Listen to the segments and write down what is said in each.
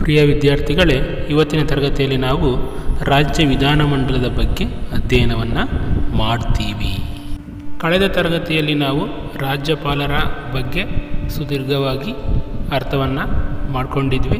ಪ್ರಿಯ ವಿದ್ಯಾರ್ಥಿಗಳೇ ಇವತ್ತಿನ ತರಗತಿಯಲ್ಲಿ ನಾವು ರಾಜ್ಯ ವಿಧಾನಮಂಡಲದ ಬಗ್ಗೆ ಅಧ್ಯಯನವನ್ನು ಮಾಡ್ತೀವಿ ಕಳೆದ ತರಗತಿಯಲ್ಲಿ ನಾವು ರಾಜ್ಯಪಾಲರ ಬಗ್ಗೆ ಸುದೀರ್ಘವಾಗಿ ಅರ್ಥವನ್ನು ಮಾಡಿಕೊಂಡಿದ್ವಿ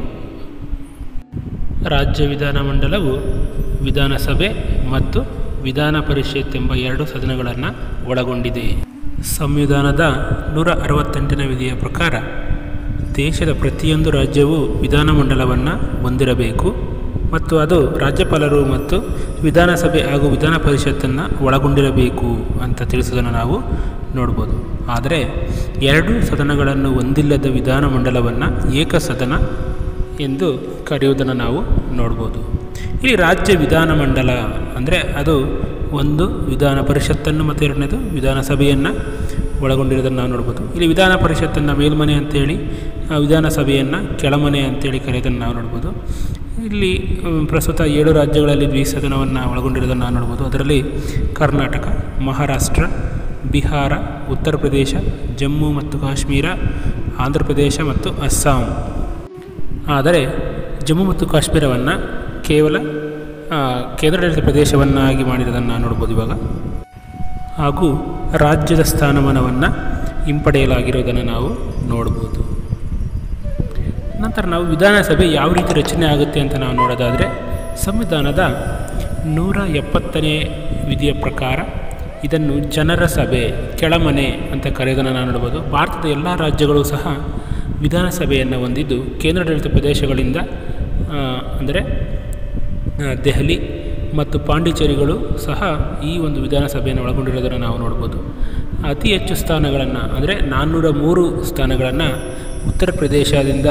ರಾಜ್ಯ ವಿಧಾನಮಂಡಲವು ವಿಧಾನಸಭೆ ಮತ್ತು ವಿಧಾನ ಪರಿಷತ್ ಎಂಬ ಎರಡು ಸದನಗಳನ್ನು ಒಳಗೊಂಡಿದೆ ಸಂವಿಧಾನದ ನೂರ ಅರವತ್ತೆಂಟನೇ ವಿಧಿಯ ಪ್ರಕಾರ ದೇಶದ ಪ್ರತಿಯೊಂದು ರಾಜ್ಯವು ವಿಧಾನಮಂಡಲವನ್ನು ಹೊಂದಿರಬೇಕು ಮತ್ತು ಅದು ರಾಜ್ಯಪಾಲರು ಮತ್ತು ವಿಧಾನಸಭೆ ಹಾಗೂ ವಿಧಾನ ಪರಿಷತ್ತನ್ನು ಒಳಗೊಂಡಿರಬೇಕು ಅಂತ ತಿಳಿಸೋದನ್ನು ನಾವು ನೋಡ್ಬೋದು ಆದರೆ ಎರಡು ಸದನಗಳನ್ನು ಹೊಂದಿಲ್ಲದ ವಿಧಾನಮಂಡಲವನ್ನು ಏಕಸದನ ಎಂದು ಕರೆಯುವುದನ್ನು ನಾವು ನೋಡ್ಬೋದು ಈ ರಾಜ್ಯ ವಿಧಾನಮಂಡಲ ಅಂದರೆ ಅದು ಒಂದು ವಿಧಾನ ಪರಿಷತ್ತನ್ನು ಮತ್ತು ಎರಡನೇದು ವಿಧಾನಸಭೆಯನ್ನು ಒಳಗೊಂಡಿರೋದನ್ನು ನಾವು ನೋಡ್ಬೋದು ಇಲ್ಲಿ ವಿಧಾನ ಪರಿಷತ್ತನ್ನು ಮೇಲ್ಮನೆ ಅಂತೇಳಿ ಆ ವಿಧಾನಸಭೆಯನ್ನು ಕೆಳಮನೆ ಅಂತೇಳಿ ಕರೆಯೋದನ್ನು ನಾವು ನೋಡ್ಬೋದು ಇಲ್ಲಿ ಮ್, ಪ್ರಸ್ತುತ ಏಳು ರಾಜ್ಯಗಳಲ್ಲಿ ದ್ವಿಸದನವನ್ನು ಒಳಗೊಂಡಿರೋದನ್ನು ನಾವು ನೋಡ್ಬೋದು ಅದರಲ್ಲಿ ಕರ್ನಾಟಕ ಮಹಾರಾಷ್ಟ್ರ ಬಿಹಾರ ಉತ್ತರ ಪ್ರದೇಶ ಜಮ್ಮು ಮತ್ತು ಕಾಶ್ಮೀರ ಆಂಧ್ರ ಪ್ರದೇಶ ಮತ್ತು ಅಸ್ಸಾಂ ಆದರೆ ಜಮ್ಮು ಮತ್ತು ಕಾಶ್ಮೀರವನ್ನು ಕೇವಲ ಆ, ಕೇಂದ್ರಾಡಳಿತ ಪ್ರದೇಶವನ್ನಾಗಿ ಮಾಡಿರೋದನ್ನು ನಾವು ನೋಡ್ಬೋದು ಇವಾಗ ಹಾಗೂ ರಾಜ್ಯದ ಸ್ಥಾನಮಾನವನ್ನು ಹಿಂಪಡೆಯಲಾಗಿರೋದನ್ನು ನಾವು ನೋಡ್ಬೋದು ನಂತರ ನಾವು ವಿಧಾನಸಭೆ ಯಾವ ರೀತಿ ರಚನೆ ಆಗುತ್ತೆ ಅಂತ ನಾವು ನೋಡೋದಾದರೆ ಸಂವಿಧಾನದ ನೂರ ಎಪ್ಪತ್ತನೇ ವಿಧಿಯ ಪ್ರಕಾರ ಇದನ್ನು ಜನರ ಸಭೆ ಕೆಳಮನೆ ಅಂತ ಕರೆಯೋದನ್ನು ನಾವು ನೋಡ್ಬೋದು ಭಾರತದ ಎಲ್ಲ ರಾಜ್ಯಗಳು ಸಹ ವಿಧಾನಸಭೆಯನ್ನು ಹೊಂದಿದ್ದು ಕೇಂದ್ರಾಡಳಿತ ಪ್ರದೇಶಗಳಿಂದ ಆ, ಅಂದರೆ ಆ, ದೆಹಲಿ ಮತ್ತು ಪಾಂಡಿಚೇರಿಗಳು ಸಹ ಈ ಒಂದು ವಿಧಾನಸಭೆಯನ್ನು ಒಳಗೊಂಡಿರೋದನ್ನು ನಾವು ನೋಡ್ಬೋದು ಅತಿ ಹೆಚ್ಚು ಸ್ಥಾನಗಳನ್ನು ಅಂದರೆ ನಾನ್ನೂರ ಮೂರು ಸ್ಥಾನಗಳನ್ನು ಉತ್ತರ ಪ್ರದೇಶದಿಂದ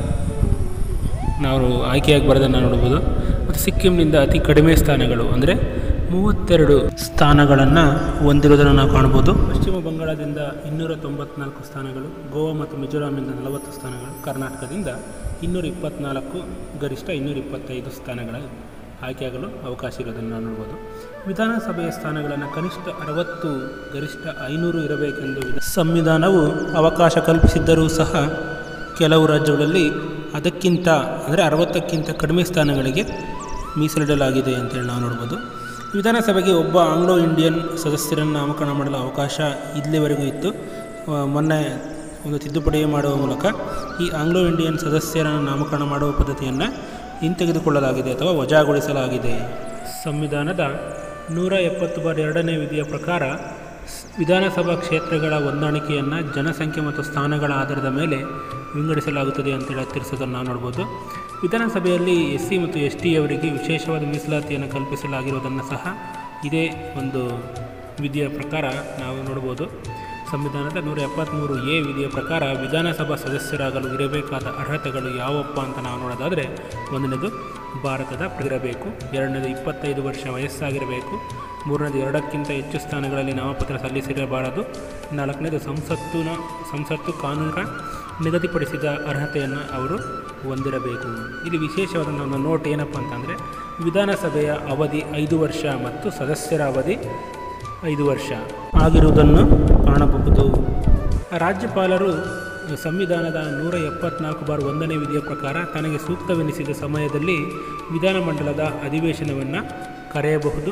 ನಾವು ಆಯ್ಕೆಯಾಗಿ ಬರೋದನ್ನು ನೋಡ್ಬೋದು ಮತ್ತು ಸಿಕ್ಕಿಂನಿಂದ ಅತಿ ಕಡಿಮೆ ಸ್ಥಾನಗಳು ಅಂದರೆ ಮೂವತ್ತೆರಡು ಸ್ಥಾನಗಳನ್ನು ಹೊಂದಿರೋದನ್ನು ನಾವು ಕಾಣ್ಬೋದು ಪಶ್ಚಿಮ ಬಂಗಾಳದಿಂದ ಇನ್ನೂರ ತೊಂಬತ್ನಾಲ್ಕು ಸ್ಥಾನಗಳು ಗೋವಾ ಮತ್ತು ಮಿಜೋರಾಂನಿಂದ ನಲವತ್ತು ಸ್ಥಾನಗಳು ಕರ್ನಾಟಕದಿಂದ ಇನ್ನೂರ ಇಪ್ಪತ್ನಾಲ್ಕು ಗರಿಷ್ಠ ಇನ್ನೂರ ಇಪ್ಪತ್ತೈದು ಸ್ಥಾನಗಳ ಆಯ್ಕೆಯಾಗಲು ಅವಕಾಶ ಇರೋದನ್ನು ನಾವು ನೋಡ್ಬೋದು ವಿಧಾನಸಭೆಯ ಸ್ಥಾನಗಳನ್ನು ಕನಿಷ್ಠ ಅರವತ್ತು ಗರಿಷ್ಠ ಐನೂರು ಇರಬೇಕೆಂದು ವಿಧ- ಸಂವಿಧಾನವು ಅವಕಾಶ ಕಲ್ಪಿಸಿದ್ದರೂ ಸಹ ಕೆಲವು ರಾಜ್ಯಗಳಲ್ಲಿ ಅದಕ್ಕಿಂತ ಅಂದರೆ ಅರವತ್ತಕ್ಕಿಂತ ಕಡಿಮೆ ಸ್ಥಾನಗಳಿಗೆ ಮೀಸಲಿಡಲಾಗಿದೆ ಅಂತೇಳಿ ನಾವು ನೋಡ್ಬೋದು ವಿಧಾನಸಭೆಗೆ ಒಬ್ಬ ಆಂಗ್ಲೋ ಇಂಡಿಯನ್ ಸದಸ್ಯರನ್ನು ನಾಮಕರಣ ಮಾಡಲು ಅವಕಾಶ ಇಲ್ಲಿವರೆಗೂ ಇತ್ತು ಆ, ಮೊನ್ನೆ ಒಂದು ತಿದ್ದುಪಡಿ ಮಾಡುವ ಮೂಲಕ ಈ ಆಂಗ್ಲೋ ಇಂಡಿಯನ್ ಸದಸ್ಯರ ನಾಮಕರಣ ಮಾಡುವ ಪದ್ಧತಿಯನ್ನು ಹಿಂತೆಗೆದುಕೊಳ್ಳಲಾಗಿದೆ ಅಥವಾ ವಜಾಗೊಳಿಸಲಾಗಿದೆ ಸಂವಿಧಾನದ ನೂರ ಎಪ್ಪತ್ತು ಬಾರ್ ಎರಡನೇ ವಿಧಿಯ ಪ್ರಕಾರ ಸ್- ವಿಧಾನಸಭಾ ಕ್ಷೇತ್ರಗಳ ಹೊಂದಾಣಿಕೆಯನ್ನು ಜನಸಂಖ್ಯೆ ಮತ್ತು ಸ್ಥಾನಗಳ ಆಧಾರದ ಮೇಲೆ ವಿಂಗಡಿಸಲಾಗುತ್ತದೆ ಅಂತೇಳಿ ತಿಳಿಸೋದನ್ನು ನಾವು ನೋಡ್ಬೋದು ವಿಧಾನಸಭೆಯಲ್ಲಿ ಎಸ್ ಸಿ ಮತ್ತು ಎಸ್ ಟಿಯವರಿಗೆ ವಿಶೇಷವಾದ ಮೀಸಲಾತಿಯನ್ನು ಕಲ್ಪಿಸಲಾಗಿರೋದನ್ನು ಸಹ ಇದೇ ಒಂದು ವಿಧಿಯ ಪ್ರಕಾರ ನಾವು ನೋಡ್ಬೋದು ಸಂವಿಧಾನದ ನೂರ ಎಪ್ಪತ್ತ್ಮೂರು ಎ ವಿಧಿಯ ಪ್ರಕಾರ ವಿಧಾನಸಭಾ ಸದಸ್ಯರಾಗಲು ಇರಬೇಕಾದ ಅರ್ಹತೆಗಳು ಯಾವಪ್ಪ ಅಂತ ನಾವು ನೋಡೋದಾದರೆ ಒಂದನೇದು ಭಾರತದ ಇರಬೇಕು ಎರಡನೇದು ಇಪ್ಪತ್ತೈದು ವರ್ಷ ವಯಸ್ಸಾಗಿರಬೇಕು ಮೂರನೇದು ಎರಡಕ್ಕಿಂತ ಹೆಚ್ಚು ಸ್ಥಾನಗಳಲ್ಲಿ ನಾಮಪತ್ರ ಸಲ್ಲಿಸಿರಬಾರದು ನಾಲ್ಕನೇದು ಸಂಸತ್ತಿನ ಸಂಸತ್ತು ಕಾನೂನಿನ ನಿಗದಿಪಡಿಸಿದ ಅರ್ಹತೆಯನ್ನು ಅವರು ಹೊಂದಿರಬೇಕು ಇಲ್ಲಿ ವಿಶೇಷವಾದ ನನ್ನ ನೋಟ್ ಏನಪ್ಪ ಅಂತಂದರೆ ವಿಧಾನಸಭೆಯ ಅವಧಿ ಐದು ವರ್ಷ ಮತ್ತು ಸದಸ್ಯರ ಅವಧಿ ಐದು ವರ್ಷ ಆಗಿರುವುದನ್ನು ಕಾಣಬಹುದು ರಾಜ್ಯಪಾಲರು ಸಂವಿಧಾನದ ನೂರ ಎಪ್ಪತ್ನಾಲ್ಕು ಬಾರ್ ಒಂದನೇ ವಿಧಿಯ ಪ್ರಕಾರ ತನಗೆ ಸೂಕ್ತವೆನಿಸಿದ ಸಮಯದಲ್ಲಿ ವಿಧಾನಮಂಡಲದ ಅಧಿವೇಶನವನ್ನು ಕರೆಯಬಹುದು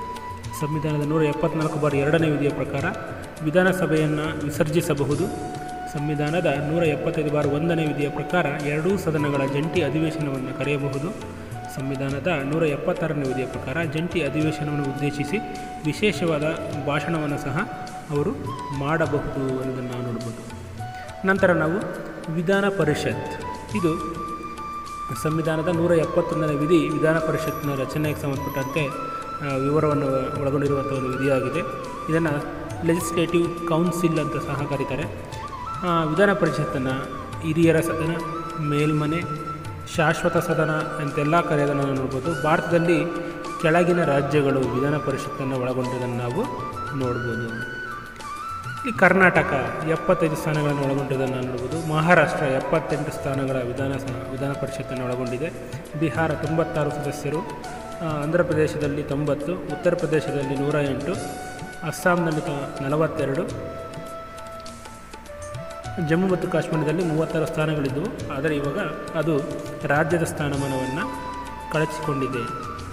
ಸಂವಿಧಾನದ ನೂರ ಎಪ್ಪತ್ನಾಲ್ಕು ಬಾರ್ ಎರಡನೇ ವಿಧಿಯ ಪ್ರಕಾರ ವಿಧಾನಸಭೆಯನ್ನು ವಿಸರ್ಜಿಸಬಹುದು ಸಂವಿಧಾನದ ನೂರ ಎಪ್ಪತ್ತೈದು ಬಾರ್ ಒಂದನೇ ವಿಧಿಯ ಪ್ರಕಾರ ಎರಡೂ ಸದನಗಳ ಜಂಟಿ ಅಧಿವೇಶನವನ್ನು ಕರೆಯಬಹುದು ಸಂವಿಧಾನದ ನೂರ ಎಪ್ಪತ್ತಾರನೇ ವಿಧಿಯ ಪ್ರಕಾರ ಜಂಟಿ ಅಧಿವೇಶನವನ್ನು ಉದ್ದೇಶಿಸಿ ವಿಶೇಷವಾದ ಭಾಷಣವನ್ನು ಸಹ ಅವರು ಮಾಡಬಹುದು ಅನ್ನೋದನ್ನು ನಾವು ನೋಡ್ಬೋದು ನಂತರ ನಾವು ವಿಧಾನ ಪರಿಷತ್ ಇದು ಸಂವಿಧಾನದ ನೂರ ಎಪ್ಪತ್ತೊಂದನೇ ವಿಧಿ ವಿಧಾನ ಪರಿಷತ್ನ ರಚನೆಗೆ ಸಂಬಂಧಪಟ್ಟಂತೆ ಆ, ವಿವರವನ್ನು ಒಳಗೊಂಡಿರುವಂಥ ಒಂದು ವಿಧಿಯಾಗಿದೆ ಇದನ್ನು ಲೆಜಿಸ್ಲೇಟಿವ್ ಕೌನ್ಸಿಲ್ ಅಂತ ಸಹ ಕರೀತಾರೆ ಆ, ವಿಧಾನ ಪರಿಷತ್ತನ್ನು ಹಿರಿಯರ ಸದನ ಮೇಲ್ಮನೆ ಶಾಶ್ವತ ಸದನ ಅಂತೆಲ್ಲ ಕರೆಯೋದನ್ನು ನಾವು ನೋಡ್ಬೋದು ಭಾರತದಲ್ಲಿ ಕೆಳಗಿನ ರಾಜ್ಯಗಳು ವಿಧಾನ ಪರಿಷತ್ತನ್ನು ಒಳಗೊಂಡಿರೋದನ್ನು ನಾವು ನೋಡ್ಬೋದು ಈ ಕರ್ನಾಟಕ ಎಪ್ಪತ್ತೈದು ಸ್ಥಾನಗಳನ್ನು ಒಳಗೊಂಡಿದ್ದನ್ನು ನಾವು ನೋಡ್ಬೋದು ಮಹಾರಾಷ್ಟ್ರ ಎಪ್ಪತ್ತೆಂಟು ಸ್ಥಾನಗಳ ವಿಧಾನ ಸ- ವಿಧಾನ ಪರಿಷತ್ತನ್ನು ಒಳಗೊಂಡಿದೆ ಬಿಹಾರ ತೊಂಬತ್ತಾರು ಸದಸ್ಯರು ಆ, ಆಂಧ್ರ ಪ್ರದೇಶದಲ್ಲಿ ತೊಂಬತ್ತು ಉತ್ತರ ಪ್ರದೇಶದಲ್ಲಿ ನೂರ ಎಂಟು ಅಸ್ಸಾಂನಲ್ಲಿ ತ ನಲವತ್ತೆರಡು ಜಮ್ಮು ಮತ್ತು ಕಾಶ್ಮೀರದಲ್ಲಿ ಮೂವತ್ತಾರು ಸ್ಥಾನಗಳಿದ್ದವು ಆದರೆ ಇವಾಗ ಅದು ರಾಜ್ಯದ ಸ್ಥಾನಮಾನವನ್ನು ಕಳಚಿಕೊಂಡಿದೆ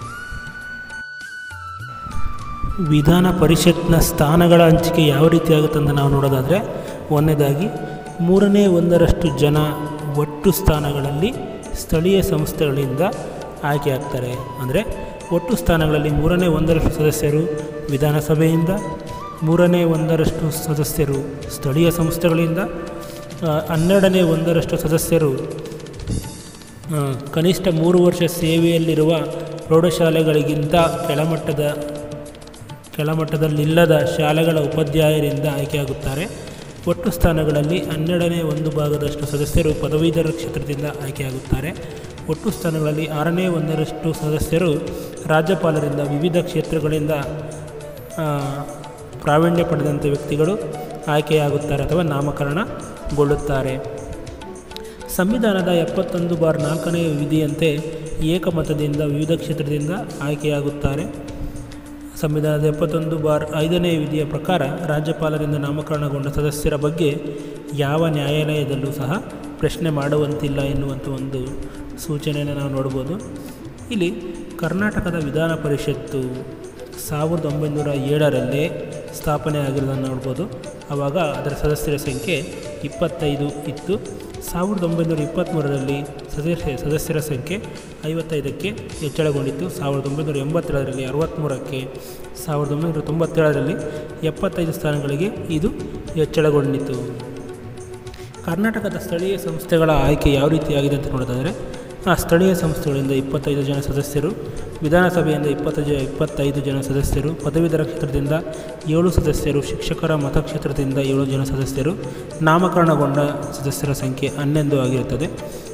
ವಿಧಾನ ಪರಿಷತ್ನ ಸ್ಥಾನಗಳ ಹಂಚಿಕೆ ಯಾವ ರೀತಿ ಆಗುತ್ತೆ ಅಂತ ನಾವು ನೋಡೋದಾದರೆ ಒಂದನೇದಾಗಿ ಮೂರನೇ ಒಂದರಷ್ಟು ಜನ ಒಟ್ಟು ಸ್ಥಾನಗಳಲ್ಲಿ ಸ್ಥಳೀಯ ಸಂಸ್ಥೆಗಳಿಂದ ಆಯ್ಕೆ ಆಗ್ತಾರೆ ಅಂದರೆ ಒಟ್ಟು ಸ್ಥಾನಗಳಲ್ಲಿ ಮೂರನೇ ಒಂದರಷ್ಟು ಸದಸ್ಯರು ವಿಧಾನಸಭೆಯಿಂದ ಮೂರನೇ ಒಂದರಷ್ಟು ಸದಸ್ಯರು ಸ್ಥಳೀಯ ಸಂಸ್ಥೆಗಳಿಂದ ಆ, ಹನ್ನೆರಡನೇ ಒಂದರಷ್ಟು ಸದಸ್ಯರು ಆ, ಕನಿಷ್ಠ ಮೂರು ವರ್ಷ ಸೇವೆಯಲ್ಲಿರುವ ಪ್ರೌಢಶಾಲೆಗಳಿಗಿಂತ ಕೆಳಮಟ್ಟದ ಕೆಳಮಟ್ಟದಲ್ಲಿಲ್ಲದ ಶಾಲೆಗಳ ಉಪಾಧ್ಯಾಯರಿಂದ ಆಯ್ಕೆಯಾಗುತ್ತಾರೆ ಒಟ್ಟು ಸ್ಥಾನಗಳಲ್ಲಿ ಹನ್ನೆರಡನೇ ಒಂದು ಭಾಗದಷ್ಟು ಸದಸ್ಯರು ಪದವೀಧರ ಕ್ಷೇತ್ರದಿಂದ ಆಯ್ಕೆಯಾಗುತ್ತಾರೆ ಒಟ್ಟು ಸ್ಥಾನಗಳಲ್ಲಿ ಆರನೇ ಒಂದರಷ್ಟು ಸದಸ್ಯರು ರಾಜ್ಯಪಾಲರಿಂದ ವಿವಿಧ ಕ್ಷೇತ್ರಗಳಿಂದ ಆ, ಪ್ರಾವೀಣ್ಯ ಪಡೆದಂಥ ವ್ಯಕ್ತಿಗಳು ಆಯ್ಕೆಯಾಗುತ್ತಾರೆ ಅಥವಾ ನಾಮಕರಣಗೊಳ್ಳುತ್ತಾರೆ ಸಂವಿಧಾನದ ಎಪ್ಪತ್ತೊಂದು ಬಾರ್ ನಾಲ್ಕನೇ ವಿಧಿಯಂತೆ ಏಕಮತದಿಂದ ವಿವಿಧ ಕ್ಷೇತ್ರದಿಂದ ಆಯ್ಕೆಯಾಗುತ್ತಾರೆ ಸಂವಿಧಾನದ ಎಪ್ಪತ್ತೊಂದು ಬಾರ್ ಐದನೇ ವಿಧಿಯ ಪ್ರಕಾರ ರಾಜ್ಯಪಾಲರಿಂದ ನಾಮಕರಣಗೊಂಡ ಸದಸ್ಯರ ಬಗ್ಗೆ ಯಾವ ನ್ಯಾಯಾಲಯದಲ್ಲೂ ಸಹ ಪ್ರಶ್ನೆ ಮಾಡುವಂತಿಲ್ಲ ಎನ್ನುವಂಥ ಒಂದು ಸೂಚನೆಯನ್ನು ನಾವು ನೋಡ್ಬೋದು ಇಲ್ಲಿ ಕರ್ನಾಟಕದ ವಿಧಾನ ಪರಿಷತ್ತು ಸಾವಿರದ ಒಂಬೈನೂರ ಏಳರಲ್ಲೇ ಸ್ಥಾಪನೆ ಆಗಿರೋದನ್ನು ನೋಡ್ಬೋದು ಆವಾಗ ಅದರ ಸದಸ್ಯರ ಸಂಖ್ಯೆ ಇಪ್ಪತ್ತೈದು ಇತ್ತು ಸಾವಿರದ ಒಂಬೈನೂರ ಇಪ್ಪತ್ತ್ಮೂರರಲ್ಲಿ ಸದಸ್ಯ ಸದಸ್ಯರ ಸಂಖ್ಯೆ ಐವತ್ತೈದಕ್ಕೆ ಹೆಚ್ಚಳಗೊಂಡಿತ್ತು ಸಾವಿರದ ಒಂಬೈನೂರ ಎಂಬತ್ತೇಳರಲ್ಲಿ ಅರವತ್ತ್ಮೂರಕ್ಕೆ ಸಾವಿರದ ಒಂಬೈನೂರ ತೊಂಬತ್ತೇಳರಲ್ಲಿ ಎಪ್ಪತ್ತೈದು ಸ್ಥಾನಗಳಿಗೆ ಇದು ಹೆಚ್ಚಳಗೊಂಡಿತು ಕರ್ನಾಟಕದ ಸ್ಥಳೀಯ ಸಂಸ್ಥೆಗಳ ಆಯ್ಕೆ ಯಾವ ರೀತಿಯಾಗಿದೆ ಅಂತ ನೋಡೋದಾದರೆ ಆ ಸ್ಥಳೀಯ ಸಂಸ್ಥೆಗಳಿಂದ ಇಪ್ಪತ್ತೈದು ಜನ ಸದಸ್ಯರು ವಿಧಾನಸಭೆಯಿಂದ ಇಪ್ಪತ್ತೈದು ಇಪ್ಪತ್ತೈದು ಜನ ಸದಸ್ಯರು ಪದವೀಧರ ಕ್ಷೇತ್ರದಿಂದ ಏಳು ಸದಸ್ಯರು ಶಿಕ್ಷಕರ ಮತಕ್ಷೇತ್ರದಿಂದ ಏಳು ಜನ ಸದಸ್ಯರು ನಾಮಕರಣಗೊಂಡ ಸದಸ್ಯರ ಸಂಖ್ಯೆ ಹನ್ನೊಂದು ಆಗಿರುತ್ತದೆ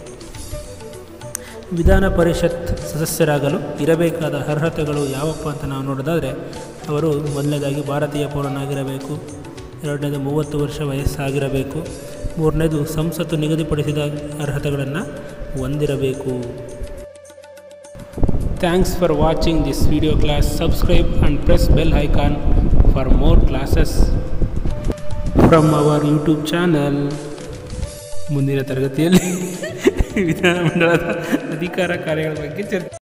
ವಿಧಾನ ಪರಿಷತ್ ಸದಸ್ಯರಾಗಲು ಇರಬೇಕಾದ ಅರ್ಹತೆಗಳು ಯಾವಪ್ಪ ಅಂತ ನಾವು ನೋಡೋದಾದರೆ ಅವರು ಮೊದಲನೇದಾಗಿ ಭಾರತೀಯ ಪೌರನಾಗಿರಬೇಕು ಎರಡನೇದು ಮೂವತ್ತು ವರ್ಷ ವಯಸ್ಸಾಗಿರಬೇಕು ಮೂರನೇದು ಸಂಸತ್ತು ನಿಗದಿಪಡಿಸಿದ ಅರ್ಹತೆಗಳನ್ನು ಹೊಂದಿರಬೇಕು thanks for watching this video class subscribe and press bell icon for more classes from our YouTube channel ಮುಂದಿನ ತರಗತಿಯಲ್ಲಿ ವಿಧಾನಮಂಡಲದ ಅಧಿಕಾರ ಕಾರ್ಯಗಳ ಬಗ್ಗೆ ಚರ್ಚೆ